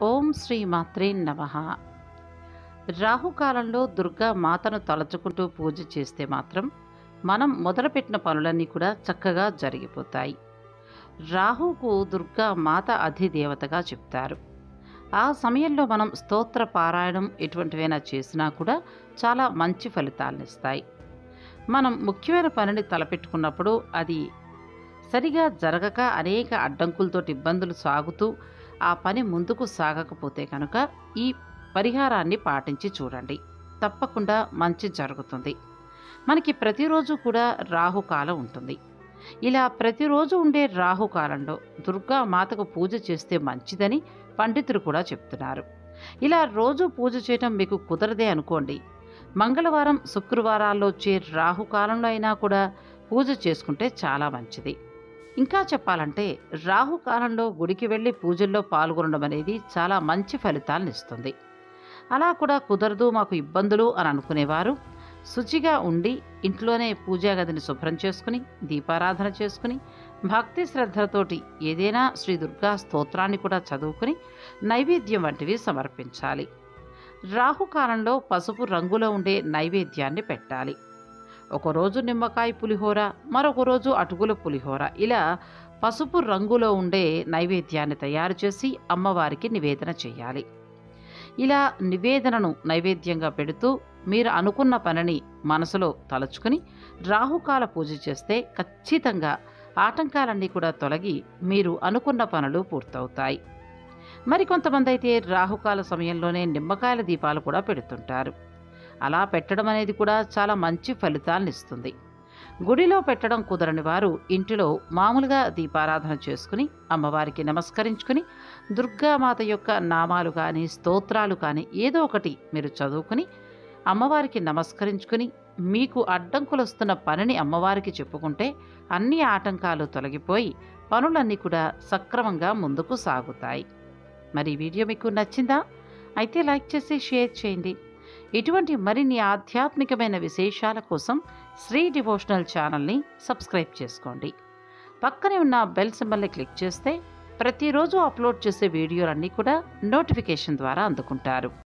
ఓం శ్రీ మాత్రే నమ రాహుకాలంలో దుర్గా మాతను తలచుకుంటూ పూజ చేస్తే మాత్రం మనం మొదలుపెట్టిన పనులన్నీ కూడా చక్కగా జరిగిపోతాయి రాహుకు దుర్గా మాత అధిదేవతగా చెప్తారు ఆ సమయంలో మనం స్తోత్ర పారాయణం ఎటువంటివైనా చేసినా కూడా చాలా మంచి ఫలితాలను ఇస్తాయి మనం ముఖ్యమైన పనిని తలపెట్టుకున్నప్పుడు అది సరిగా జరగక అనేక అడ్డంకులతోటి ఇబ్బందులు సాగుతూ ఆ పని ముందుకు సాగకపోతే కనుక ఈ పరిహారాన్ని పాటించి చూడండి తప్పకుండా మంచి జరుగుతుంది మనకి ప్రతిరోజు కూడా రాహుకాలం ఉంటుంది ఇలా ప్రతిరోజు ఉండే రాహుకాలంలో దుర్గా మాతకు పూజ చేస్తే మంచిదని పండితులు కూడా చెప్తున్నారు ఇలా రోజు పూజ చేయటం మీకు కుదరదే అనుకోండి మంగళవారం శుక్రవారాల్లో వచ్చే రాహుకాలంలో అయినా కూడా పూజ చేసుకుంటే చాలా మంచిది ఇంకా చెప్పాలంటే రాహుకాలంలో గుడికి వెళ్ళి పూజల్లో పాల్గొనడం అనేది చాలా మంచి ఫలితాలను ఇస్తుంది అలా కూడా కుదరదు మాకు ఇబ్బందులు అని అనుకునేవారు శుచిగా ఉండి ఇంట్లోనే పూజా గదిని శుభ్రం చేసుకుని దీపారాధన చేసుకుని భక్తి శ్రద్ధలతోటి ఏదైనా శ్రీ దుర్గా స్తోత్రాన్ని కూడా చదువుకుని నైవేద్యం వంటివి సమర్పించాలి రాహుకాలంలో పసుపు రంగులో ఉండే నైవేద్యాన్ని పెట్టాలి ఒకరోజు నిమ్మకాయ పులిహోర మరొక రోజు అటుకుల పులిహోర ఇలా పసుపు రంగులో ఉండే నైవేద్యాన్ని తయారు చేసి అమ్మవారికి నివేదన చేయాలి ఇలా నివేదనను నైవేద్యంగా పెడుతూ మీరు అనుకున్న పనిని మనసులో తలుచుకుని రాహుకాల పూజ చేస్తే ఖచ్చితంగా ఆటంకాలన్నీ కూడా తొలగి మీరు అనుకున్న పనులు పూర్తవుతాయి మరికొంతమంది అయితే రాహుకాల సమయంలోనే నిమ్మకాయల దీపాలు కూడా పెడుతుంటారు అలా పెట్టడం అనేది కూడా చాలా మంచి ఫలితాలను ఇస్తుంది గుడిలో పెట్టడం కుదరని వారు ఇంటిలో మామూలుగా దీపారాధన చేసుకుని అమ్మవారికి నమస్కరించుకుని దుర్గామాత యొక్క నామాలు కానీ స్తోత్రాలు కానీ ఏదో ఒకటి మీరు చదువుకుని అమ్మవారికి నమస్కరించుకుని మీకు అడ్డంకులు వస్తున్న పనిని అమ్మవారికి చెప్పుకుంటే అన్ని ఆటంకాలు తొలగిపోయి పనులన్నీ కూడా సక్రమంగా ముందుకు సాగుతాయి మరి ఈ వీడియో మీకు నచ్చిందా అయితే లైక్ చేసి షేర్ చేయండి ఇటువంటి మరిన్ని ఆధ్యాత్మికమైన విశేషాల కోసం శ్రీ డివోషనల్ ఛానల్ని సబ్స్క్రైబ్ చేసుకోండి పక్కనే ఉన్న బెల్ సింబల్ని క్లిక్ చేస్తే ప్రతిరోజు అప్లోడ్ చేసే వీడియోలన్నీ కూడా నోటిఫికేషన్ ద్వారా అందుకుంటారు